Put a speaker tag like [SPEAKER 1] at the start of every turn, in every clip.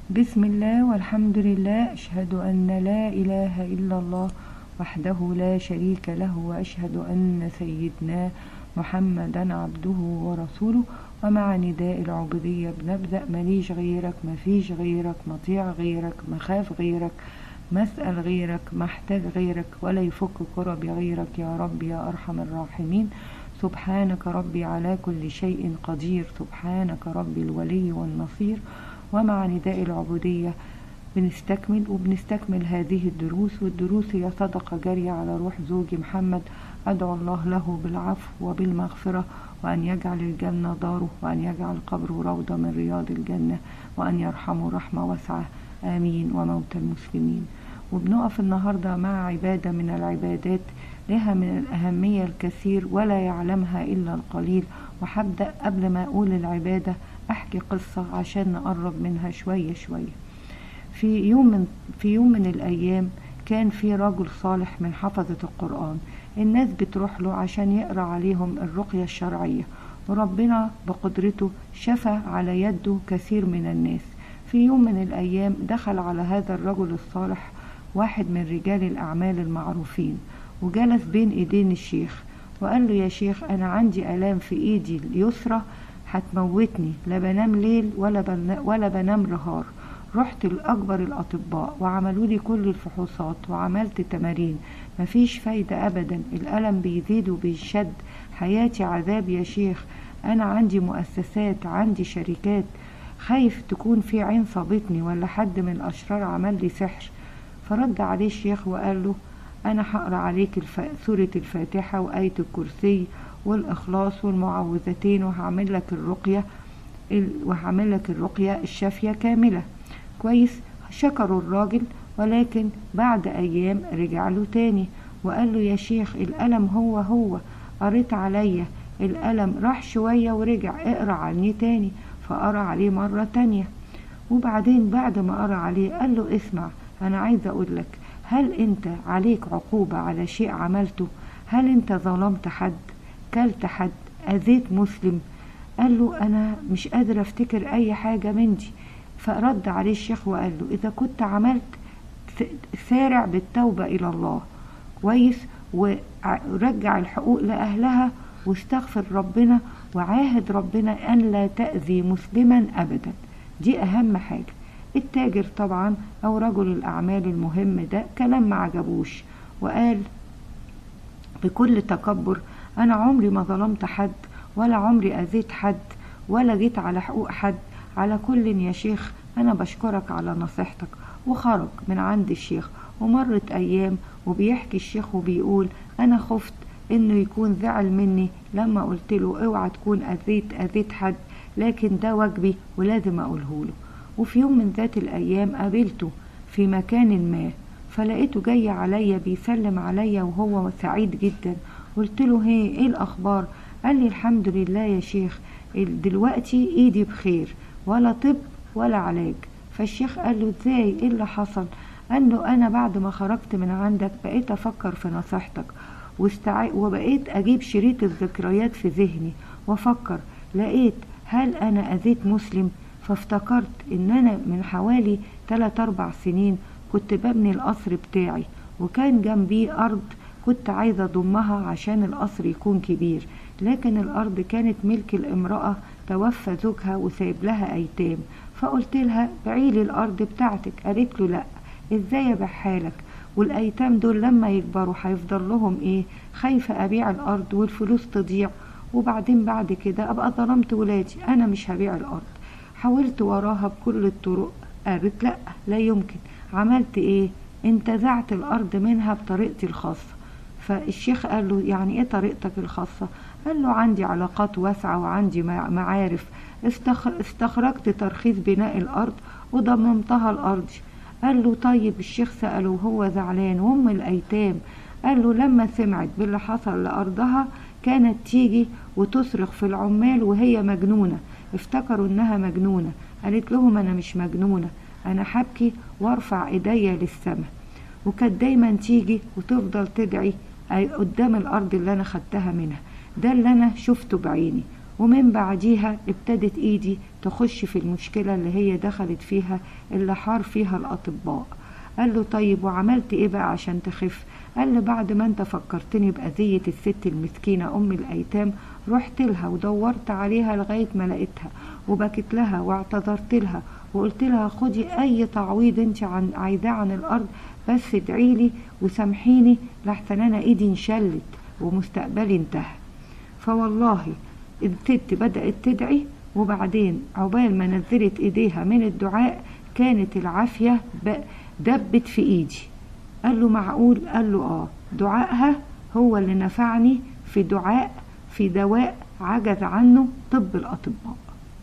[SPEAKER 1] بسم الله والحمد لله أشهد أن لا إله إلا الله وحده لا شريك له وأشهد أن سيدنا محمدا عبده ورسوله ومع نداء العبودية بنبدأ ماليش غيرك مفيش غيرك مطيع غيرك مخاف غيرك مسأل غيرك محتاج غيرك ولا يفك كربي غيرك يا رب يا أرحم الراحمين سبحانك ربي على كل شيء قدير سبحانك ربي الولي والنصير ومع نداء العبودية بنستكمل وبنستكمل هذه الدروس والدروس هي صدقة جارية على روح زوجي محمد أدعو الله له بالعفو وبالمغفرة وأن يجعل الجنة داره وأن يجعل قبره روضة من رياض الجنة وأن يرحمه رحمة واسعة آمين وموتى المسلمين وبنقف النهاردة مع عبادة من العبادات لها من الأهمية الكثير ولا يعلمها إلا القليل وحبدأ قبل ما أقول العبادة أحكي قصة عشان نقرب منها شوية شوية في يوم من في يوم من الأيام كان في رجل صالح من حفظة القرآن الناس بتروح له عشان يقرأ عليهم الرقية الشرعية وربنا بقدرته شفى على يده كثير من الناس في يوم من الأيام دخل على هذا الرجل الصالح واحد من رجال الأعمال المعروفين وجلس بين إيدين الشيخ وقال له يا شيخ أنا عندي آلام في إيدي اليسرى هتموتني لا بنام ليل ولا, بنا ولا بنام نهار رحت لأكبر الأطباء وعملوا لي كل الفحوصات وعملت تمارين مفيش فايدة أبدا الألم بيزيد وبيشد حياتي عذاب يا شيخ أنا عندي مؤسسات عندي شركات خايف تكون في عين صابتني ولا حد من الأشرار عمل لي سحر فرد عليه الشيخ وقال له أنا هقرأ عليك الف... سورة الفاتحة وآية الكرسي والإخلاص والمعوذتين وهعمل لك الرقية ال... وهعمل لك الرقية الشافية كاملة كويس شكروا الراجل ولكن بعد أيام رجع له تاني وقال له يا شيخ الألم هو هو قريت عليا الألم راح شوية ورجع اقرأ عني تاني فقرأ عليه مرة تانية وبعدين بعد ما قرأ عليه قال له اسمع أنا عايزة أقول لك هل أنت عليك عقوبة على شيء عملته هل أنت ظلمت حد كلت حد أذيت مسلم قال له أنا مش قادر أفتكر أي حاجة من دي فرد عليه الشيخ وقال له إذا كنت عملت سارع بالتوبة إلى الله كويس ورجع الحقوق لأهلها واستغفر ربنا وعاهد ربنا أن لا تأذي مسلما أبدا دي أهم حاجة التاجر طبعا أو رجل الأعمال المهم ده كلام ما عجبوش وقال بكل تكبر أنا عمري ما ظلمت حد ولا عمري أذيت حد ولا جيت على حقوق حد على كل يا شيخ أنا بشكرك على نصيحتك وخرج من عند الشيخ ومرت أيام وبيحكي الشيخ وبيقول أنا خفت إنه يكون زعل مني لما قلت له اوعى تكون أذيت أذيت حد لكن ده واجبي ولازم أقوله له وفي يوم من ذات الأيام قابلته في مكان ما فلقيته جاي عليا بيسلم عليا وهو سعيد جدا قلت له هي ايه الأخبار قال لي الحمد لله يا شيخ دلوقتي ايدي بخير ولا طب ولا علاج فالشيخ قال له ازاي ايه اللي حصل قال له انا بعد ما خرجت من عندك بقيت افكر في نصيحتك واستع... وبقيت اجيب شريط الذكريات في ذهني وافكر لقيت هل انا اذيت مسلم فافتكرت ان انا من حوالي 3 4 سنين كنت ببني القصر بتاعي وكان جنبيه ارض كنت عايزة اضمها عشان القصر يكون كبير لكن الارض كانت ملك الامرأة توفى زوجها وسايب لها ايتام فقلت لها بعيلي الارض بتاعتك قالت له لا ازاي ابيعها لك والايتام دول لما يكبروا هيفضل لهم ايه خايفة ابيع الارض والفلوس تضيع وبعدين بعد كده ابقى ظلمت ولادي انا مش هبيع الارض حاولت وراها بكل الطرق قالت لا لا يمكن عملت ايه انتزعت الارض منها بطريقتي الخاصة فالشيخ قال له يعني ايه طريقتك الخاصة قال له عندي علاقات واسعة وعندي معارف استخرجت ترخيص بناء الارض وضممتها الارض قال له طيب الشيخ سأله وهو زعلان وام الايتام قال له لما سمعت باللي حصل لارضها كانت تيجي وتصرخ في العمال وهي مجنونة افتكروا انها مجنونة قالت لهم انا مش مجنونة انا حبكي وارفع ايديا للسماء وكانت دايما تيجي وتفضل تدعي قدام الارض اللي انا خدتها منها ده اللي انا شفته بعيني ومن بعديها ابتدت ايدي تخش في المشكلة اللي هي دخلت فيها اللي حار فيها الأطباء قال له طيب وعملت ايه بقى عشان تخف قال له بعد ما انت فكرتني بأذية الست المسكينة أم الأيتام رحت لها ودورت عليها لغاية ما لقيتها وبكت لها واعتذرت لها وقلت لها خدي أي تعويض انت عن عايزاه عن الأرض بس ادعي لي وسامحيني لحسن أنا إيدي انشلت ومستقبلي انتهى فوالله الست بدأت تدعي وبعدين عقبال ما نزلت ايديها من الدعاء كانت العافية دبت في ايدي قال له معقول قال له اه دعائها هو اللي نفعني في دعاء في دواء عجز عنه طب الأطباء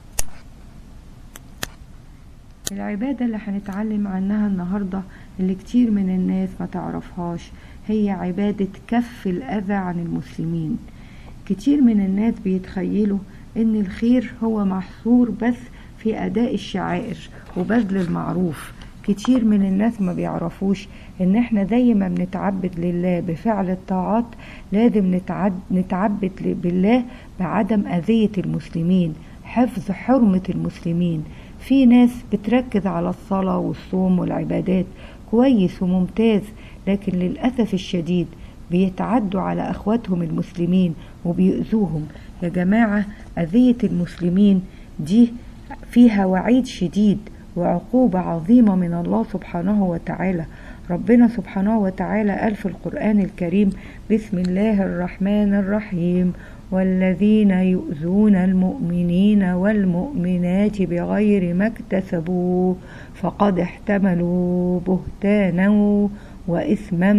[SPEAKER 1] العبادة اللي هنتعلم عنها النهاردة اللي كتير من الناس ما تعرفهاش هي عبادة كف الأذى عن المسلمين كتير من الناس بيتخيلوا ان الخير هو محصور بس في اداء الشعائر وبذل المعروف كتير من الناس ما بيعرفوش ان احنا زي ما بنتعبد لله بفعل الطاعات لازم نتعد نتعبد بالله بعدم اذية المسلمين حفظ حرمة المسلمين في ناس بتركز على الصلاة والصوم والعبادات كويس وممتاز لكن للأسف الشديد بيتعدوا على أخواتهم المسلمين وبيؤذوهم يا جماعة أذية المسلمين دي فيها وعيد شديد وعقوبة عظيمة من الله سبحانه وتعالى ربنا سبحانه وتعالى قال في القرآن الكريم بسم الله الرحمن الرحيم والذين يؤذون المؤمنين والمؤمنات بغير ما اكتسبوا فقد احتملوا بهتانا وإثما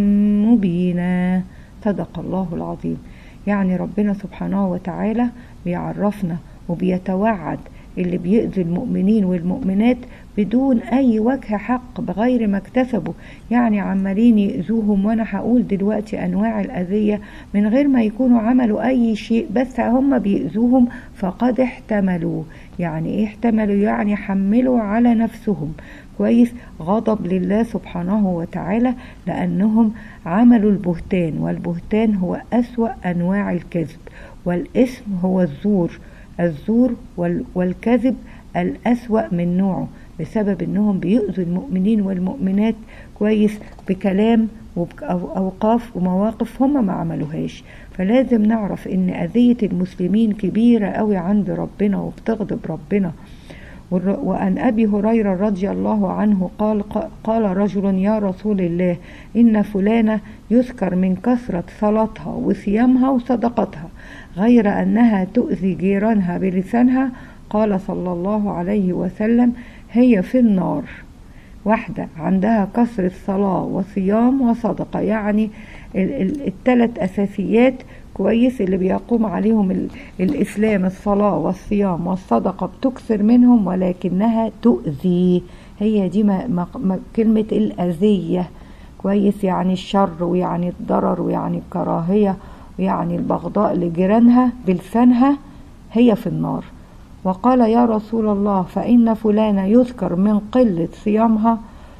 [SPEAKER 1] مبينا صدق الله العظيم يعني ربنا سبحانه وتعالى بيعرفنا وبيتوعد اللي بيؤذي المؤمنين والمؤمنات بدون اي وجه حق بغير ما اكتسبوا يعني عمالين يؤذوهم وانا هقول دلوقتي انواع الاذيه من غير ما يكونوا عملوا اي شيء بس هم بيؤذوهم فقد احتملوا يعني ايه احتملوا يعني حملوا على نفسهم كويس غضب لله سبحانه وتعالى لأنهم عملوا البهتان والبهتان هو أسوأ أنواع الكذب والاسم هو الزور الزور والكذب الأسوأ من نوعه بسبب انهم بيؤذوا المؤمنين والمؤمنات كويس بكلام وبأوقاف ومواقف هم ما عملوهاش فلازم نعرف ان أذية المسلمين كبيرة قوي عند ربنا وبتغضب ربنا وعن أبي هريرة رضي الله عنه قال قال رجل يا رسول الله إن فلانة يذكر من كثرة صلاتها وصيامها وصدقتها غير أنها تؤذي جيرانها بلسانها قال صلى الله عليه وسلم هي في النار واحدة عندها كثرة صلاة وصيام وصدقة يعني الثلاث أساسيات كويس اللي بيقوم عليهم الإسلام الصلاة والصيام والصدقة بتكثر منهم ولكنها تؤذي هي دي ما ما كلمة الأذية كويس يعني الشر ويعني الضرر ويعني الكراهية ويعني البغضاء لجيرانها بلسانها هي في النار وقال يا رسول الله فإن فلانة يذكر من قلة صيامها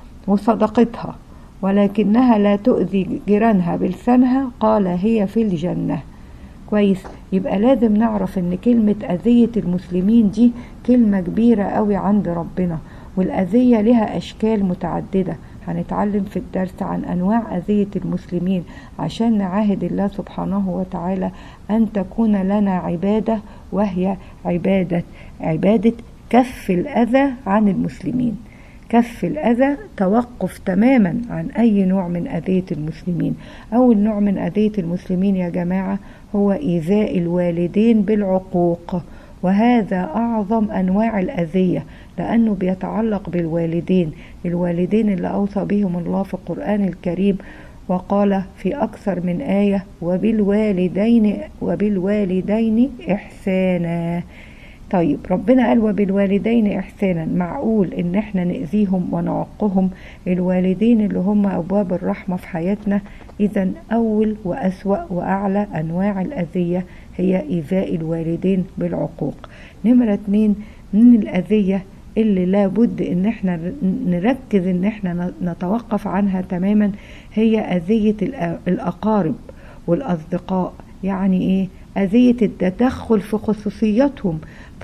[SPEAKER 1] وصدقتها ولكنها لا تؤذي جيرانها بلسانها قال هي في الجنة كويس يبقى لازم نعرف ان كلمة أذية المسلمين دي كلمة كبيرة قوي عند ربنا والأذية لها أشكال متعددة هنتعلم في الدرس عن أنواع أذية المسلمين عشان نعاهد الله سبحانه وتعالى أن تكون لنا عبادة وهي عبادة عبادة كف الأذى عن المسلمين كف الأذى توقف تماما عن أي نوع من أذية المسلمين أول نوع من أذية المسلمين يا جماعة هو إيذاء الوالدين بالعقوق وهذا أعظم أنواع الأذية لأنه بيتعلق بالوالدين الوالدين اللي أوصى بهم الله في القرآن الكريم وقال في أكثر من آية وبالوالدين وبالوالدين إحسانا طيب ربنا قال وبالوالدين إحسانا معقول إن احنا نأذيهم ونعقهم الوالدين اللي هم أبواب الرحمة في حياتنا إذا أول وأسوأ وأعلى أنواع الأذية هي إيذاء الوالدين بالعقوق نمرة اتنين من الأذية اللي لابد ان احنا نركز ان احنا نتوقف عنها تماما هي اذية الاقارب والاصدقاء يعني ايه أذية التدخل في خصوصياتهم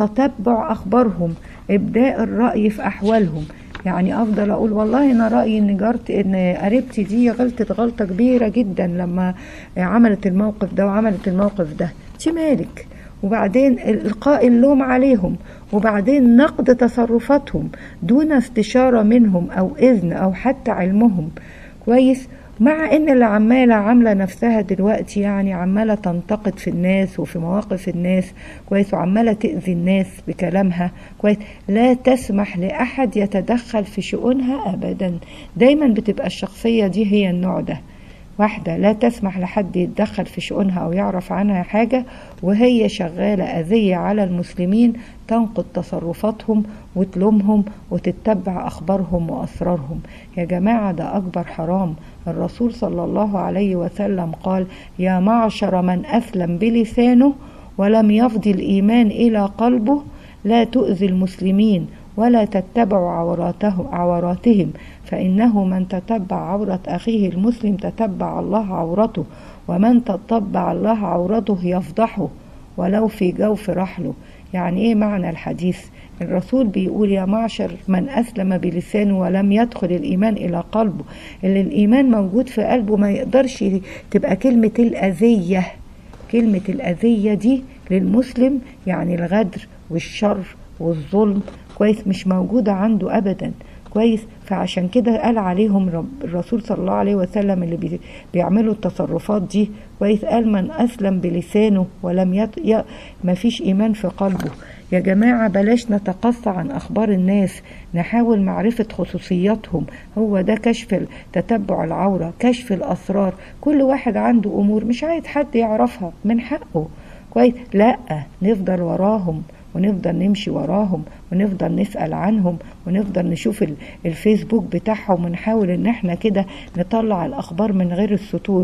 [SPEAKER 1] تتبع أخبارهم إبداء الرأي في أحوالهم يعني افضل اقول والله انا رايي ان جارتي ان قريبتي دي غلطت غلطه كبيره جدا لما عملت الموقف ده وعملت الموقف ده انت مالك وبعدين القاء اللوم عليهم وبعدين نقد تصرفاتهم دون استشاره منهم او اذن او حتى علمهم كويس مع ان اللي عماله عامله نفسها دلوقتي يعني عماله تنتقد في الناس وفي مواقف الناس كويس وعماله تاذي الناس بكلامها كويس لا تسمح لاحد يتدخل في شؤونها ابدا دايما بتبقى الشخصيه دي هي النوع ده واحدة لا تسمح لحد يتدخل في شؤونها أو يعرف عنها حاجة وهي شغالة أذية على المسلمين تنقد تصرفاتهم وتلومهم وتتبع أخبارهم وأسرارهم يا جماعة ده أكبر حرام الرسول صلى الله عليه وسلم قال يا معشر من أسلم بلسانه ولم يفضي الإيمان إلى قلبه لا تؤذي المسلمين ولا تتبعوا عوراته عوراتهم فإنه من تتبع عورة أخيه المسلم تتبع الله عورته ومن تتبع الله عورته يفضحه ولو في جوف رحله يعني ايه معنى الحديث الرسول بيقول يا معشر من أسلم بلسانه ولم يدخل الإيمان إلى قلبه اللي الإيمان موجود في قلبه ما يقدرش تبقى كلمة الأذية كلمة الأذية دي للمسلم يعني الغدر والشر والظلم كويس مش موجودة عنده أبدا كويس فعشان كده قال عليهم رب الرسول صلى الله عليه وسلم اللي بي بيعملوا التصرفات دي كويس قال من أسلم بلسانه ولم يط... ي... ما فيش إيمان في قلبه يا جماعة بلاش نتقصى عن أخبار الناس نحاول معرفة خصوصياتهم هو ده كشف تتبع العورة كشف الأسرار كل واحد عنده أمور مش عايز حد يعرفها من حقه كويس لا نفضل وراهم ونفضل نمشي وراهم ونفضل نسأل عنهم ونفضل نشوف الفيسبوك بتاعهم ونحاول ان احنا كده نطلع الاخبار من غير السطور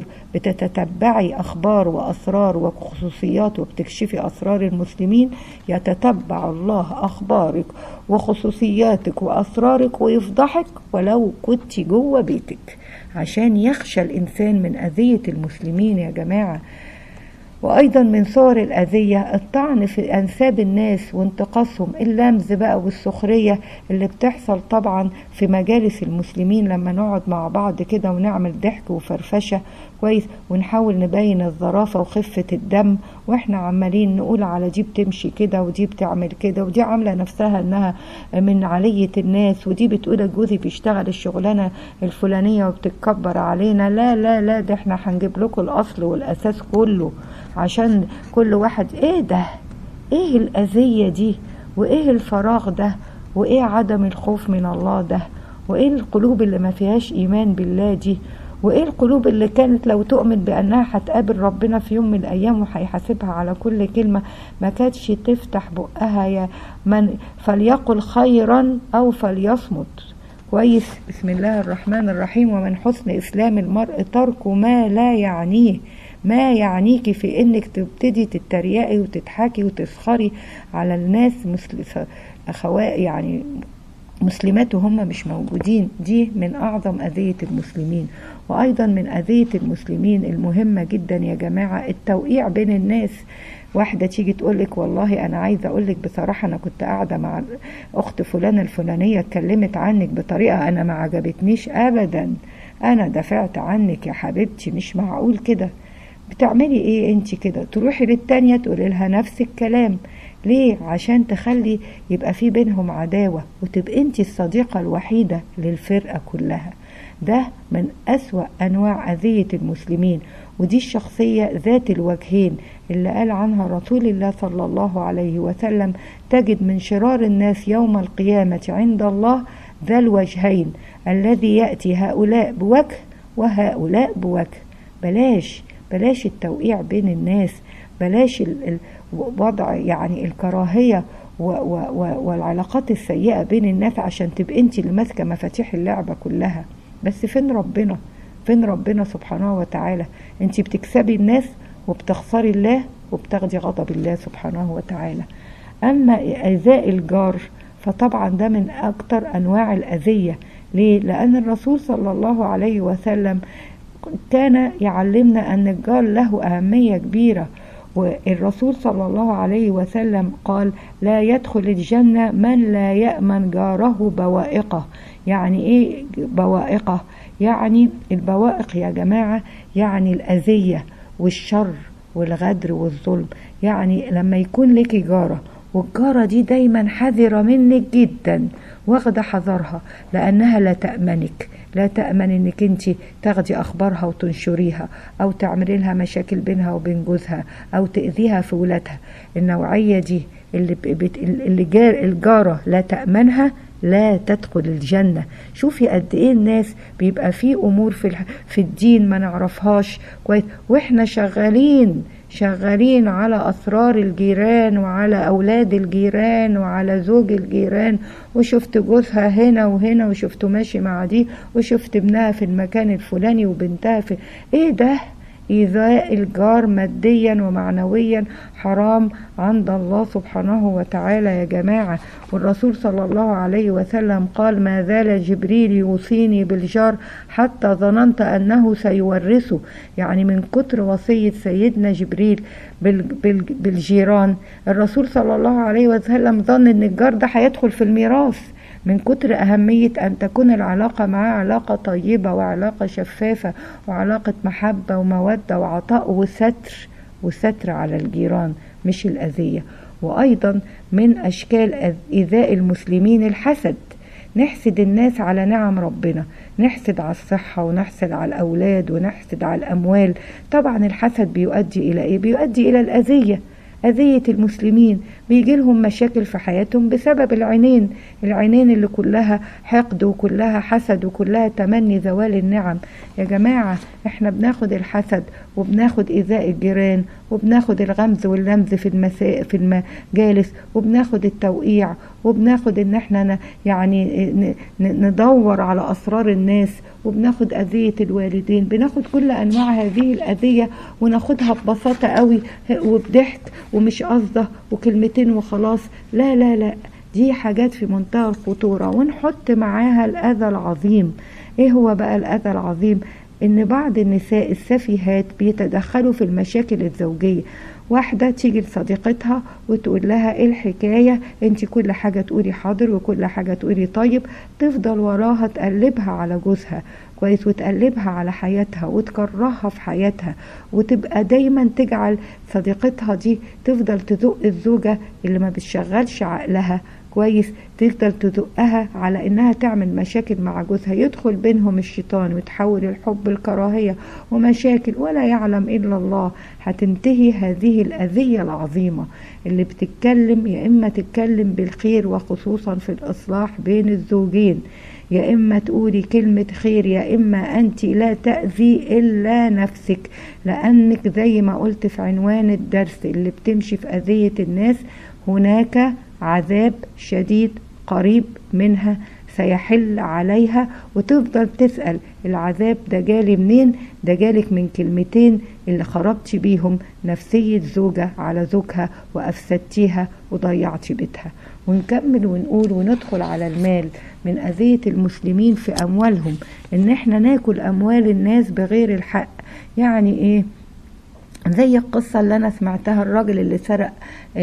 [SPEAKER 1] بتتتبعي اخبار واسرار وخصوصيات وبتكشفي اسرار المسلمين يتتبع الله اخبارك وخصوصياتك واسرارك ويفضحك ولو كنت جوه بيتك عشان يخشى الانسان من اذية المسلمين يا جماعه وأيضا من صور الأذية الطعن في أنساب الناس وانتقاصهم اللمز بقى والسخرية اللي بتحصل طبعا في مجالس المسلمين لما نقعد مع بعض كده ونعمل ضحك وفرفشة كويس ونحاول نبين الظرافة وخفة الدم واحنا عمالين نقول على دي بتمشي كده ودي بتعمل كده ودي عاملة نفسها انها من علية الناس ودي بتقول جوزي بيشتغل الشغلانة الفلانية وبتتكبر علينا لا لا لا ده احنا هنجيب لكم الأصل والأساس كله عشان كل واحد ايه ده ايه الأذية دي وايه الفراغ ده وايه عدم الخوف من الله ده وايه القلوب اللي ما فيهاش ايمان بالله دي وايه القلوب اللي كانت لو تؤمن بانها هتقابل ربنا في يوم من الايام وهيحاسبها على كل كلمه ما كانتش تفتح بقها يا من فليقل خيرا او فليصمت كويس بسم الله الرحمن الرحيم ومن حسن اسلام المرء ترك ما لا يعنيه ما يعنيكي في انك تبتدي تتريقي وتضحكي وتسخري على الناس مثل اخوات يعني مسلمات وهم مش موجودين دي من اعظم اذيه المسلمين وايضا من اذيه المسلمين المهمه جدا يا جماعه التوقيع بين الناس واحدة تيجي تقولك والله أنا عايزة أقولك بصراحة أنا كنت قاعدة مع أخت فلانة الفلانية اتكلمت عنك بطريقة أنا ما عجبتنيش أبدا أنا دافعت عنك يا حبيبتي مش معقول كده بتعملي ايه انت كده تروحي للتانية تقولي لها نفس الكلام ليه عشان تخلي يبقى في بينهم عداوة وتبقى انت الصديقة الوحيدة للفرقة كلها ده من أسوأ أنواع أذية المسلمين ودي الشخصية ذات الوجهين اللي قال عنها رسول الله صلى الله عليه وسلم تجد من شرار الناس يوم القيامة عند الله ذا الوجهين الذي يأتي هؤلاء بوجه وهؤلاء بوجه بلاش بلاش التوقيع بين الناس بلاش الوضع يعني الكراهية و و و والعلاقات السيئة بين الناس عشان تبقى انت اللي ماسكة مفاتيح اللعبة كلها بس فين ربنا فين ربنا سبحانه وتعالى انت بتكسبي الناس وبتخسري الله وبتاخدي غضب الله سبحانه وتعالى اما ايذاء الجار فطبعا ده من اكتر انواع الاذية ليه لان الرسول صلى الله عليه وسلم كان يعلمنا أن الجار له أهمية كبيرة والرسول صلى الله عليه وسلم قال لا يدخل الجنة من لا يأمن جاره بوائقه يعني ايه بوائقه يعني البوائق يا جماعة يعني الأذية والشر والغدر والظلم يعني لما يكون لك جارة والجارة دي دايما حذرة منك جدا واخدة حذرها لأنها لا تأمنك لا تأمن انك انت تاخدي اخبارها وتنشريها او تعملي لها مشاكل بينها وبين جوزها او تأذيها في ولادها النوعية دي اللي, بت... اللي جار الجارة لا تأمنها لا تدخل الجنة شوفي قد ايه الناس بيبقى في امور في, في الدين ما نعرفهاش كويس واحنا شغالين شغالين على أسرار الجيران وعلى أولاد الجيران وعلى زوج الجيران وشفت جوزها هنا وهنا وشفته ماشي مع دي وشفت ابنها في المكان الفلاني وبنتها في ايه ده إيذاء الجار ماديا ومعنويا حرام عند الله سبحانه وتعالى يا جماعة والرسول صلى الله عليه وسلم قال ما زال جبريل يوصيني بالجار حتى ظننت أنه سيورثه يعني من كتر وصية سيدنا جبريل بالجيران الرسول صلى الله عليه وسلم ظن أن الجار ده هيدخل في الميراث من كتر أهمية أن تكون العلاقة معاه علاقة طيبة وعلاقة شفافة وعلاقة محبة ومودة وعطاء وستر وستر على الجيران مش الأذية وأيضا من أشكال إيذاء المسلمين الحسد نحسد الناس على نعم ربنا نحسد على الصحة ونحسد على الأولاد ونحسد على الأموال طبعا الحسد بيؤدي إلى إيه؟ بيؤدي إلى الأذية أذية المسلمين بيجي لهم مشاكل في حياتهم بسبب العينين العينين اللي كلها حقد وكلها حسد وكلها تمني زوال النعم يا جماعة احنا بناخد الحسد وبناخد إيذاء الجيران وبناخد الغمز واللمز في المساء في المجالس وبناخد التوقيع وبناخد ان احنا يعني ندور على اسرار الناس وبناخد اذية الوالدين بناخد كل انواع هذه الاذية وناخدها ببساطة قوي وبضحك ومش قصده وكلمتين وخلاص لا لا لا دي حاجات في منتهى الخطورة ونحط معاها الأذى العظيم ايه هو بقى الأذى العظيم ان بعض النساء السفيهات بيتدخلوا في المشاكل الزوجية واحدة تيجي لصديقتها وتقول لها ايه الحكاية انت كل حاجة تقولي حاضر وكل حاجة تقولي طيب تفضل وراها تقلبها على جوزها كويس وتقلبها على حياتها وتكرهها في حياتها وتبقى دايما تجعل صديقتها دي تفضل تزق الزوجة اللي ما بتشغلش عقلها كويس تفضل تزقها على انها تعمل مشاكل مع جوزها يدخل بينهم الشيطان وتحول الحب الكراهية ومشاكل ولا يعلم الا الله هتنتهي هذه الاذية العظيمة اللي بتتكلم يا اما تتكلم بالخير وخصوصا في الاصلاح بين الزوجين يا إما تقولي كلمة خير يا إما أنت لا تأذي إلا نفسك لأنك زي ما قلت في عنوان الدرس اللي بتمشي في أذية الناس هناك عذاب شديد قريب منها سيحل عليها وتفضل تسأل العذاب ده جالي منين ده جالك من كلمتين اللي خربتي بيهم نفسية زوجة على زوجها وأفسدتيها وضيعتي بيتها ونكمل ونقول وندخل على المال من أذية المسلمين في أموالهم إن إحنا ناكل أموال الناس بغير الحق يعني إيه زي القصة اللي أنا سمعتها الراجل اللي سرق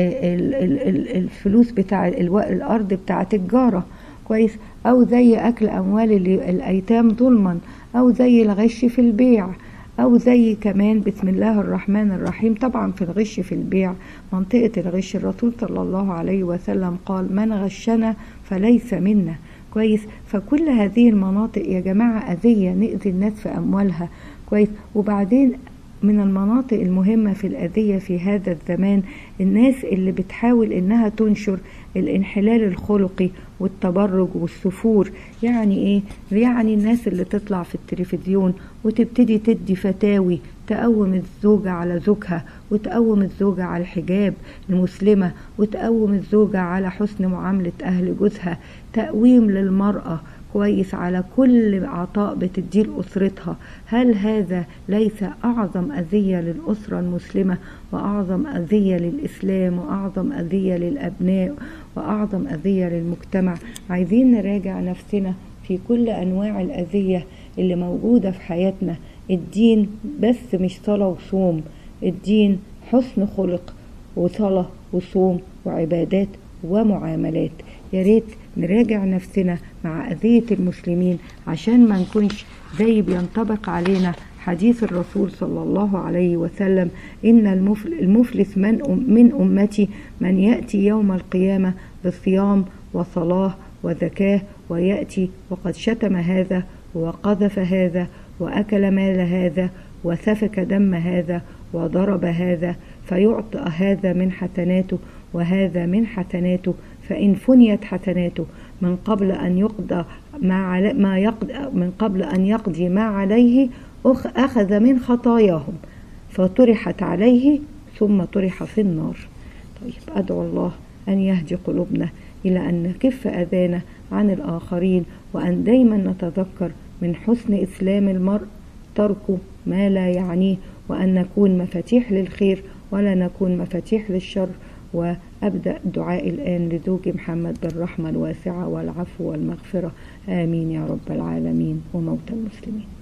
[SPEAKER 1] الفلوس بتاع الأرض بتاعة الجارة كويس أو زي أكل أموال الأيتام ظلما أو زي الغش في البيع أو زي كمان بسم الله الرحمن الرحيم طبعا في الغش في البيع منطقة الغش الرسول صلى الله عليه وسلم قال من غشنا فليس منا كويس فكل هذه المناطق يا جماعة أذية نأذي الناس في أموالها كويس وبعدين من المناطق المهمة في الأذية في هذا الزمان الناس اللي بتحاول إنها تنشر الانحلال الخلقي والتبرج والسفور يعني ايه يعني الناس اللي تطلع في التلفزيون وتبتدي تدي فتاوي تقوم الزوجة على زوجها وتقوم الزوجة على الحجاب المسلمة وتقوم الزوجة على حسن معاملة أهل جوزها تقويم للمرأة كويس على كل عطاء بتديه لأسرتها هل هذا ليس أعظم أذية للأسرة المسلمة وأعظم أذية للإسلام وأعظم أذية للأبناء وأعظم أذية للمجتمع عايزين نراجع نفسنا في كل أنواع الأذية اللي موجودة في حياتنا الدين بس مش صلاة وصوم الدين حسن خلق وصلاة وصوم وعبادات ومعاملات يا ريت نراجع نفسنا مع أذية المسلمين عشان ما نكونش زي بينطبق علينا حديث الرسول صلى الله عليه وسلم إن المفلس من, من أمتي من يأتي يوم القيامة بصيام وصلاة وزكاة ويأتي وقد شتم هذا وقذف هذا وأكل مال هذا وسفك دم هذا وضرب هذا فيعطى هذا من حسناته وهذا من حسناته فإن فنيت حسناته من قبل أن يقضى ما, ما يقضى من قبل أن يقضي ما عليه أخذ من خطاياهم فطرحت عليه ثم طرح في النار طيب أدعو الله أن يهدي قلوبنا إلى أن نكف أذانا عن الآخرين وأن دايما نتذكر من حسن إسلام المرء ترك ما لا يعنيه وأن نكون مفاتيح للخير ولا نكون مفاتيح للشر وأبدأ الدعاء الآن لزوجي محمد بالرحمة الواسعة والعفو والمغفرة آمين يا رب العالمين وموتى المسلمين